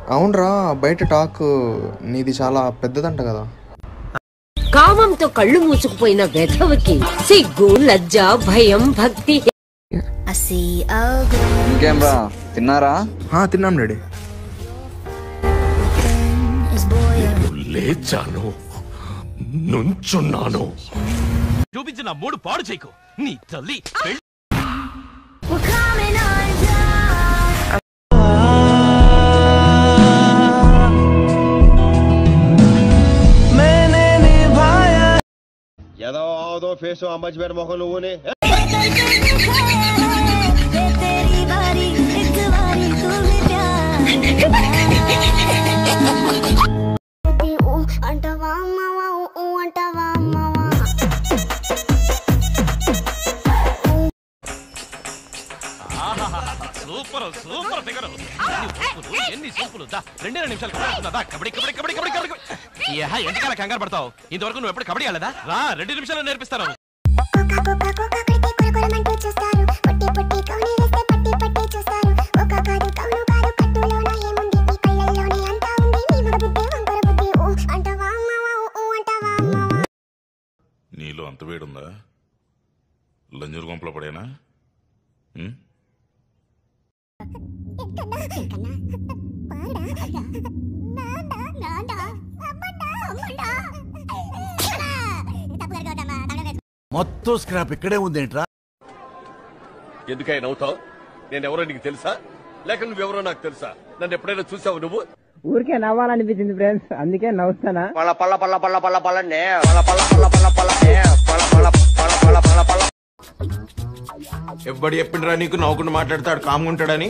అవునరా బయట టాక్ నీది చాలా పెద్దదంట కదా కామంతో కళ్ళు మూసుకుపోయిన వెధవకి సిగ్గు లజ్జ భయం భక్తి I see a girl ఇంకేం రా తిన్నారా ఆ, తిన్నాం డాడీ is boy లేచాను నుంచున్నాను చూపించిన మూడు పాడు చేయకు నీ తల్లి పెళ్లి We're coming undone ఏదో ఆదో ఫేసు అమ్మచ్చిపోయిన మొహం నువ్వుని तेरी बारी एक बारी तू भी प्यार అంటవా అమ్మవా ఊ అంటవా అమ్మవా సూపర్ సూపర్ ఫిగర్ ఎన్ని సూపులు దా రెండే రెండు నిమిషాలు కబడ్డీ ఆడుతున్నా. దా కబడ్డీ కబడ్డీ కబడ్డీ కబడ్డీ కబడ్డీ ఏహా ఎంతకాల కంగారు పడతావు ఇంతవరకు నువ్వు ఎప్పుడు కబడ్డీ ఆడలేదా రా రెండు నిమిషాలు నేర్పిస్తాను కుక్క కుక్క కుక్క కడితే కొరకొరమంటూ చూస్తారు పొట్టి పొట్టి కౌని వేస్తే పట్టి పట్టి చూస్తారు ఒక కాదు కౌను కాదు కట్టులోన ఏముంది నీ కళ్ళల్లోనే అంతా ఉంది నీ మగ బుద్ధి వంకర బుద్ధి ఊ అంటవా అమ్మవా ఊ అంటవా అమ్మవా నీలో అంత వేడుందా లంజూరు గుంపలో పడేనా ఉం? మొత్తం స్క్రాప్ ఇక్కడే ఉందేంట్రా ఎందుకై నవ్వుతావు నేను ఎవరో నీకు తెలుసా లేక నువ్వెవరో నాకు తెలుసా నన్ను ఎప్పుడైనా చూసావు నువ్వు ఊరికే నవ్వాలనిపించింది ఫ్రెండ్స్ అందుకే నవ్వుతానా పళ్ళ పళ్ళ పళ్ళ పళ్ళ పళ్ళ పళ్ళనే పళ్ళ పళ్ళ పళ్ళ పళ్ళ పళ్ళనే పళ్ళ పళ్ళ పళ్ళ పళ్ళ పళ్ళ పళ్ళ ఎవ్వడు చెప్పిండ్రా నీకు నవ్వుకుంటూ మాట్లాడతాడు కామ్గా ఉంటాడని